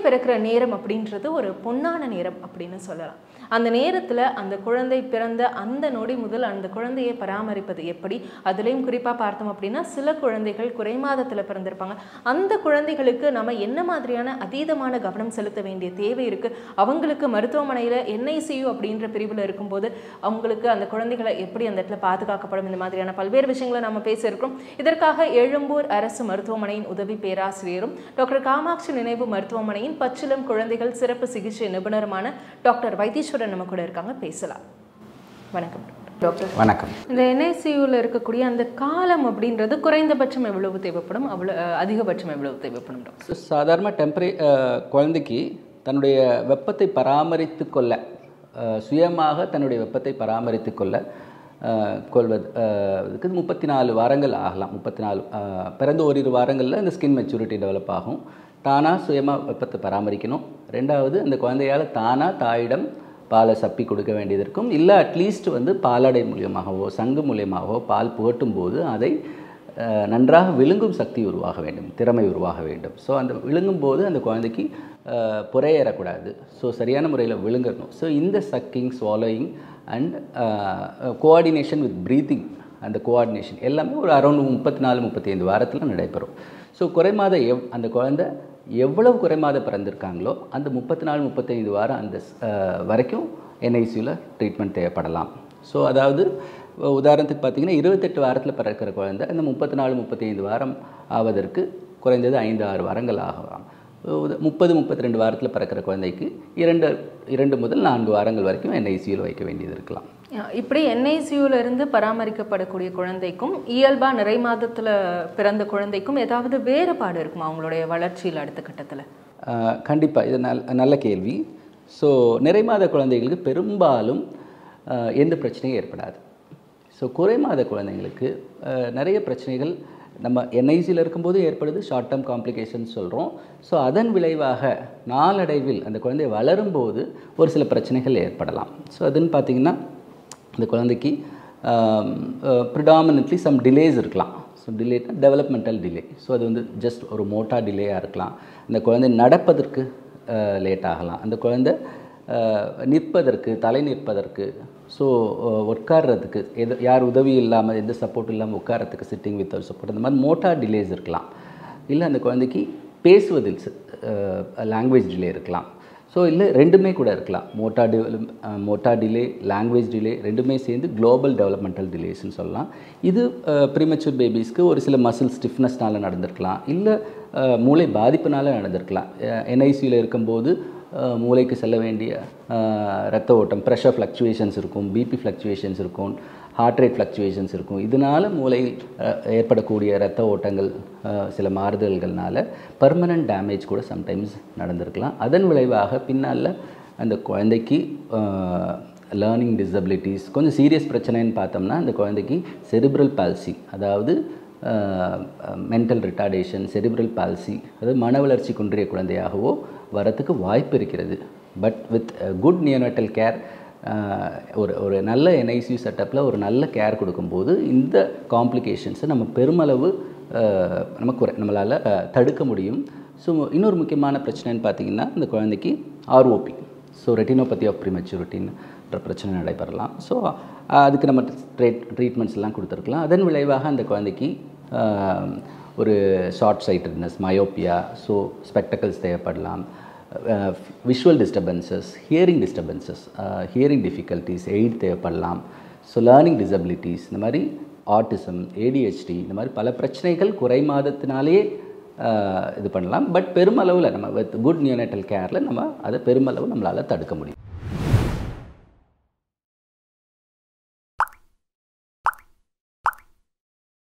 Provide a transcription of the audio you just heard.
பிறக்கிற நேரம் அப்படின்றது ஒரு பொன்னான நேரம் அப்படின்னு சொல்லலாம் அந்த நேரத்தில் அந்த குழந்தை பிறந்த அந்த நொடி முதல் அந்த குழந்தையை பராமரிப்பது எப்படி அதுலேயும் குறிப்பாக பார்த்தோம் அப்படின்னா சில குழந்தைகள் குறைமாதத்தில் பிறந்திருப்பாங்க அந்த குழந்தைகளுக்கு நம்ம என்ன மாதிரியான அதீதமான கவனம் செலுத்த வேண்டிய தேவை இருக்குது அவங்களுக்கு மருத்துவமனையில் என்ஐசியு அப்படின்ற பிரிவில் இருக்கும்போது அவங்களுக்கு அந்த குழந்தைகளை எப்படி அந்த இடத்துல பாதுகாக்கப்படும் இந்த மாதிரியான பல்வேறு விஷயங்களை நம்ம பேசியிருக்கிறோம் இதற்காக எழும்பூர் அரசு மருத்துவமனையின் உதவி பேராசிரியரும் டாக்டர் காமாட்சி நினைவு மருத்துவமனையின் பச்சிலம் குழந்தைகள் சிறப்பு சிகிச்சை நிபுணருமான டாக்டர் வைத்தீஸ்வரன் நம்ம கூட இருக்காங்க பேசலாம் வணக்கம் டாக்டர் வணக்கம் இந்த என்ஐசியூவில் இருக்கக்கூடிய அந்த காலம் அப்படின்றது குறைந்தபட்சம் எவ்வளவு தேவைப்படும் அவ்வளோ அதிகபட்சம் எவ்வளவு தேவைப்படும் டாக்டர் சாதாரண டெம்பரே குழந்தைக்கு தன்னுடைய வெப்பத்தை பராமரித்து கொள்ள அஹ், சுயமாக தன்னுடைய வெப்பத்தை பராமரித்து கொள்ள அஹ், கொள்வது அஹ், இதுக்கு முப்பத்தி நாலு வாரங்கள் ஆகலாம் முப்பத்தி நாலு அஹ், பிறந்த ஓரிரு வாரங்களில் இந்த ஸ்கின் மெச்சூரிட்டி டெவலப் ஆகும் தானாக சுயமாக வெப்பத்தை பராமரிக்கணும் ரெண்டாவது அந்த குழந்தையால் தானாக தாயிடம் பாலை சப்பி கொடுக்க வேண்டியது இருக்கும் இல்லை அட்லீஸ்ட் வந்து பாலாடை மூலியமாகவோ சங்கு மூலியமாகவோ பால் புகட்டும் போது அதை அஹ், நன்றாக விழுங்கும் சக்தி உருவாக வேண்டும் திறமை உருவாக வேண்டும் ஸோ அந்த விழுங்கும் போது அந்த குழந்தைக்கு அஹ், புறையேறக்கூடாது ஸோ சரியான முறையில் விழுங்கணும் ஸோ இந்த sucking swallowing and coordination with breathing அந்த கோஆர்டினேஷன் எல்லாமே ஒரு அரௌண்ட் முப்பத்தி நாலு முப்பத்தி ஐந்து வாரத்தில் நடைபெறும் ஸோ குறைமாத எவ் அந்த குழந்தை எவ்வளவு குறைமாத பிறந்திருக்காங்களோ அந்த முப்பத்தி நாலு முப்பத்தைந்து வாரம் அந்த அஹ், வரைக்கும் என்ஐசியூவில் ட்ரீட்மெண்ட் தேவைப்படலாம் ஸோ அதாவது உ- உதாரணத்துக்கு பார்த்தீங்கன்னா இருபத்தெட்டு வாரத்தில் பிறக்கிற குழந்தை அந்த முப்பத்தி நாலு முப்பத்தைந்து வாரம் ஆவதற்கு குறைந்தது ஐந்து ஆறு வாரங்கள் ஆகலாம் உத- முப்பது முப்பத்தி ரெண்டு வாரத்தில் பிறக்கிற குழந்தைக்கு இரண்டு இரண்டு முதல் நான்கு வாரங்கள் வரைக்கும் என்ஐசியூவில் வைக்க வேண்டியது இருக்கலாம் இப்படி NICU-ல இருந்து பராமரிக்கப்படக்கூடிய குழந்தைக்கும் இயல்பா நிறை மாதத்துல பிறந்த குழந்தைக்கும் ஏதாவது வேறுபாடு இருக்குமா அவங்களுடைய வளர்ச்சியில் அடுத்த கட்டத்துல கண்டிப்பாக இது நல் நல்ல கேள்வி ஸோ நிறைமாத குழந்தைகளுக்கு பெரும்பாலும் அஹ், எந்த பிரச்சனையும் ஏற்படாது ஸோ குறைமாத குழந்தைங்களுக்கு அஹ், நிறைய பிரச்சனைகள் நம்ம என்ஐசியில் இருக்கும்போது ஏற்படுது ஷார்ட் டேர்ம் காம்ப்ளிகேஷன்ஸ் சொல்கிறோம் ஸோ அதன் விளைவாக நாளடைவில் அந்த குழந்தை வளரும்போது ஒரு சில பிரச்சனைகள் ஏற்படலாம் ஸோ அதுன்னு பார்த்தீங்கன்னா இந்த குழந்தைக்கு ப்ரிடாமினட்லி சம் டிலேஸ் இருக்கலாம் ஸோ டிலேனா டெவலப்மெண்டல் டிலே ஸோ அது வந்து ஜஸ்ட் ஒரு மோட்டா டிலேயாக இருக்கலாம் அந்த குழந்தை நடப்பதற்கு லேட் ஆகலாம் அந்த குழந்தை அஹ், நிற்பதற்கு தலை நிற்பதற்கு ஸோ உட்கார்றதுக்கு எது யார் உதவி இல்லாமல் எந்த சப்போர்ட் இல்லாமல் உட்காரத்துக்கு சிட்டிங் வித் சப்போர்ட் அந்த மாதிரி மோட்டா டிலேஸ் இருக்கலாம் இல்லை அந்த குழந்தைக்கு பேசுவதில் லாங்குவேஜ் டிலே இருக்கலாம் ஸோ இல்லை ரெண்டுமே கூட இருக்கலாம் motor develop motor delay language delay ரெண்டுமே சேர்ந்து குளோபல் டெவலப்மெண்டல் டிலேஸ்னு சொல்லலாம் இது ப்ரீமெச்சூர் பேபிஸ்க்கு ஒரு சில மசில் ஸ்டிஃப்னஸ்னால நடந்திருக்கலாம் இல்லை அஹ், மூளை பாதிப்புனால நடந்திருக்கலாம் என்ஐசியில் இருக்கும்போது அஹ், மூளைக்கு செல்ல வேண்டிய அஹ், ரத்த ஓட்டம் ப்ரெஷர் ஃப்ளக்சுவேஷன்ஸ் இருக்கும் பிபி ஃப்ளக்சுவேஷன்ஸ் இருக்கும் ஹார்ட் ரேட் ஃப்ளக்சுவேஷன்ஸ் இருக்கும் இதனால் மூளையில் அஹ், ஏற்படக்கூடிய இரத்த ஓட்டங்கள் அஹ், சில மாறுதல்கள்னால பர்மனன்ட் டேமேஜ் கூட சம்டைம்ஸ் நடந்திருக்கலாம் அதன் விளைவாக பின்னால் அந்த குழந்தைக்கு லேர்னிங் டிசபிலிட்டிஸ் கொஞ்சம் சீரியஸ் பிரச்சனைன்னு பார்த்தோம்னா அந்த குழந்தைக்கு செரிப்ரல் பால்சி அதாவது மென்டல் ரிட்டார்டேஷன் செரிப்ரல் பால்சி அதாவது மன வளர்ச்சி குன்றிய குழந்தையாகவோ வரத்துக்கு வாய்ப்பு இருக்கிறது but with good neonatal care ஒரு ஒரு நல்ல என்ஐசியூ செட்டப்பில் ஒரு நல்ல கேர் கொடுக்கும்போது இந்த காம்ப்ளிகேஷன்ஸை நம்ம பெருமளவு அஹ், நம்ம குறை நம்மளால் தடுக்க முடியும் ஸோ இன்னொரு முக்கியமான பிரச்சனைன்னு பார்த்தீங்கன்னா இந்த குழந்தைக்கு ஆர்ஓபி ஸோ ரெட்டினோபதி ஆஃப் ப்ரிமெச்சூரிட்டின்ற பிரச்சனை நடைபெறலாம் ஸோ அதுக்கு நம்ம ட்ரீட் ட்ரீட்மெண்ட்ஸ் எல்லாம் கொடுத்துருக்கலாம் அதன் விளைவாக அந்த குழந்தைக்கு ஆஹ், ஒரு short sightedness myopia so spectacles தேவைப்படலாம் visual disturbances hearing disturbances hearing difficulties aid தேவைப்படலாம் ஸோ லேர்னிங் டிசபிலிட்டிஸ் இந்த மாதிரி ஆட்டிசம் ஏடிஹெச்டி இந்த மாதிரி பல பிரச்சனைகள் குறை மாதத்தினாலேயே ஆஹ், இது பண்ணலாம் பட் பெருமளவில் நம்ம வித் குட் நியோனேட்டல் கேரில் நம்ம அதை பெருமளவு நம்மளால் தடுக்க முடியும்